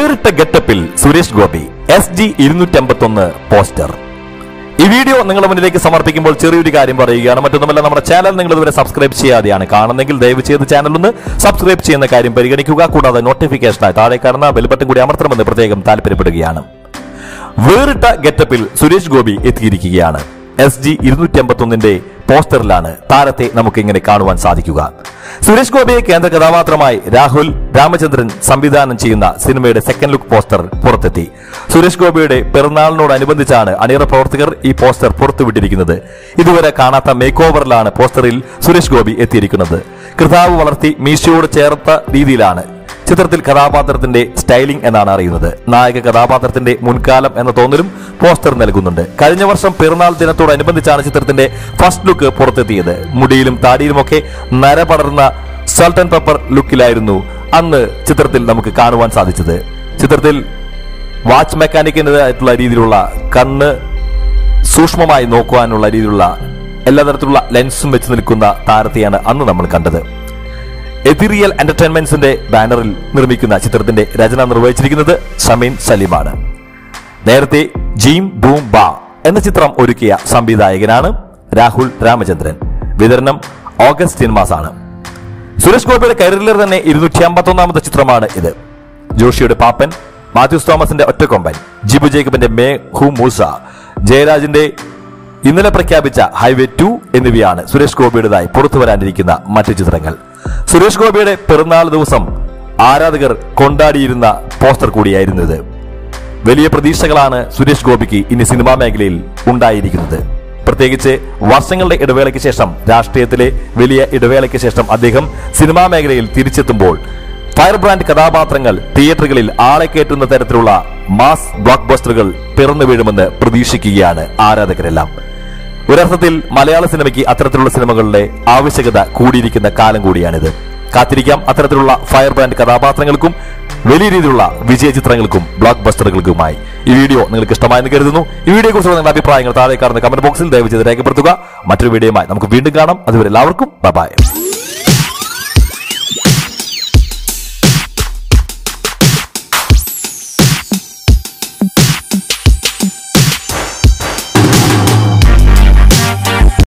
വേറിട്ട ഗെറ്റപ്പിൽ Suresh Gopi S G ഇരുന്നൂറ്റി പോസ്റ്റർ ഈ വീഡിയോ നിങ്ങളുടെ മുന്നിലേക്ക് സമർപ്പിക്കുമ്പോൾ ചെറിയൊരു കാര്യം പറയുകയാണ് മറ്റൊന്നുമല്ല നമ്മുടെ ചാനൽ നിങ്ങൾ ഇതുവരെ സബ്സ്ക്രൈബ് ചെയ്യാതെയാണ് കാണുന്നെങ്കിൽ ദയവ് ചെയ്ത് ചാനൽ ഒന്ന് സബ്സ്ക്രൈബ് ചെയ്യുന്ന കാര്യം പരിഗണിക്കുക കൂടാതെ നോട്ടിഫിക്കേഷനായി താഴെ കാണുന്ന ബെൽബട്ടൺ കൂടി അമർത്തണമെന്ന് പ്രത്യേകം താല്പര്യപ്പെടുകയാണ് വേറിട്ട ഗെറ്റപ്പിൽ സുരേഷ് ഗോപി എത്തിയിരിക്കുകയാണ് എസ് ജി ഇരുന്നൂറ്റി അമ്പത്തൊന്നിന്റെ പോസ്റ്ററിലാണ് താരത്തെ നമുക്ക് ഇങ്ങനെ കാണുവാൻ സാധിക്കുക സുരേഷ് ഗോപിയെ കേന്ദ്ര കഥാപാത്രമായി രാഹുൽ രാമചന്ദ്രൻ സംവിധാനം ചെയ്യുന്ന സിനിമയുടെ സെക്കൻഡ് ലുക്ക് പോസ്റ്റർ പുറത്തെത്തി സുരേഷ് ഗോപിയുടെ പിറന്നാളിനോടനുബന്ധിച്ചാണ് അണിയറ പ്രവർത്തകർ ഈ പോസ്റ്റർ പുറത്തുവിട്ടിരിക്കുന്നത് ഇതുവരെ കാണാത്ത മേക്ക് ഓവറിലാണ് പോസ്റ്ററിൽ സുരേഷ് ഗോപി എത്തിയിരിക്കുന്നത് കൃതാവ് വളർത്തി മീശയോട് ചേർത്ത രീതിയിലാണ് ചിത്രത്തിൽ കഥാപാത്രത്തിന്റെ സ്റ്റൈലിംഗ് എന്നാണ് അറിയുന്നത് നായക കഥാപാത്രത്തിന്റെ മുൻകാലം എന്ന തോന്നലും പോസ്റ്റർ നൽകുന്നുണ്ട് കഴിഞ്ഞ വർഷം പിറന്നാൾ ദിനത്തോടനുബന്ധിച്ചാണ് ചിത്രത്തിന്റെ ഫസ്റ്റ് ലുക്ക് പുറത്തെത്തിയത് മുടിയിലും താടിയിലുമൊക്കെ നര പടർന്ന സൾട്ട് ആൻഡ് പെപ്പർ ലുക്കിലായിരുന്നു അന്ന് ചിത്രത്തിൽ നമുക്ക് കാണുവാൻ സാധിച്ചത് ചിത്രത്തിൽ വാച്ച് മെക്കാനിക്കിൻ്റെതായിട്ടുള്ള രീതിയിലുള്ള കണ്ണ് സൂക്ഷ്മമായി നോക്കുവാനുള്ള രീതിയിലുള്ള എല്ലാ തരത്തിലുള്ള ലെൻസും വെച്ച് നിൽക്കുന്ന താരത്തെയാണ് അന്ന് നമ്മൾ കണ്ടത് എതിറിയൽ എന്റർടൈൻമെന്റ്സിന്റെ ബാനറിൽ നിർമ്മിക്കുന്ന ചിത്രത്തിന്റെ രചന നിർവഹിച്ചിരിക്കുന്നത് ഷമീൻ സലീമാണ് നേരത്തെ ജീം ബൂം ബാ എന്ന ചിത്രം ഒരുക്കിയ സംവിധായകനാണ് രാഹുൽ രാമചന്ദ്രൻ വിതരണം ഓഗസ്റ്റ് സിനിമാസാണ് സുരേഷ് ഗോപിയുടെ കരിയറിൽ തന്നെ ഇരുന്നൂറ്റി അമ്പത്തൊന്നാമത്തെ ചിത്രമാണ് ഇത് ജോഷിയുടെ പാപ്പൻ മാത്യൂസ് തോമസിന്റെ ഒറ്റക്കൊമ്പൻ ജിബു ജേക്കബിന്റെ മേ ഹു മൂസ ജയരാജിന്റെ ഇന്നലെ പ്രഖ്യാപിച്ച ഹൈവേ ടു എന്നിവയാണ് സുരേഷ് ഗോപിയുടേതായി പുറത്തു വരാനിരിക്കുന്ന മറ്റു ചിത്രങ്ങൾ സുരേഷ് ഗോപിയുടെ പിറന്നാൾ ദിവസം ആരാധകർ കൊണ്ടാടിയിരുന്ന പോസ്റ്റർ കൂടിയായിരുന്നു ഇത് വലിയ പ്രതീക്ഷകളാണ് സുരേഷ് ഗോപിക്ക് ഇനി സിനിമാ മേഖലയിൽ ഉണ്ടായിരിക്കുന്നത് പ്രത്യേകിച്ച് വർഷങ്ങളുടെ ഇടവേളയ്ക്ക് ശേഷം രാഷ്ട്രീയത്തിലെ വലിയ ഇടവേളയ്ക്ക് ശേഷം അദ്ദേഹം സിനിമാ മേഖലയിൽ തിരിച്ചെത്തുമ്പോൾ ഫയർ ബ്രാൻഡ് കഥാപാത്രങ്ങൾ തിയേറ്ററുകളിൽ ആളെ കയറ്റുന്ന തരത്തിലുള്ള മാസ് ബ്ലോക്ക് ബസ്റ്ററുകൾ പിറന്നു വീഴുമെന്ന് പ്രതീക്ഷിക്കുകയാണ് ആരാധകരെല്ലാം ഒരർത്ഥത്തിൽ മലയാള സിനിമയ്ക്ക് അത്തരത്തിലുള്ള സിനിമകളുടെ ആവശ്യകത കൂടിയിരിക്കുന്ന കാലം കൂടിയാണിത് കാത്തിരിക്കാം അത്തരത്തിലുള്ള ഫയർ ബ്രാൻഡ് കഥാപാത്രങ്ങൾക്കും വലിയ രീതിയിലുള്ള വിജയ ചിത്രങ്ങൾക്കും ബ്ലോക്ക് ബസ്റ്ററുകൾക്കുമായി ഈ വീഡിയോ നിങ്ങൾക്ക് ഇഷ്ടമായെന്ന് കരുതുന്നു ഈ വീഡിയോ കുറിച്ചുള്ള നിങ്ങളുടെ അഭിപ്രായങ്ങൾ താഴെ കാണുന്ന കമന്റ് ബോക്സിൽ ദയവ് ചെയ്ത് രേഖപ്പെടുത്തുക മറ്റൊരു വീഡിയോയുമായി നമുക്ക് വീണ്ടും കാണാം അതുവരെ എല്ലാവർക്കും ബൈ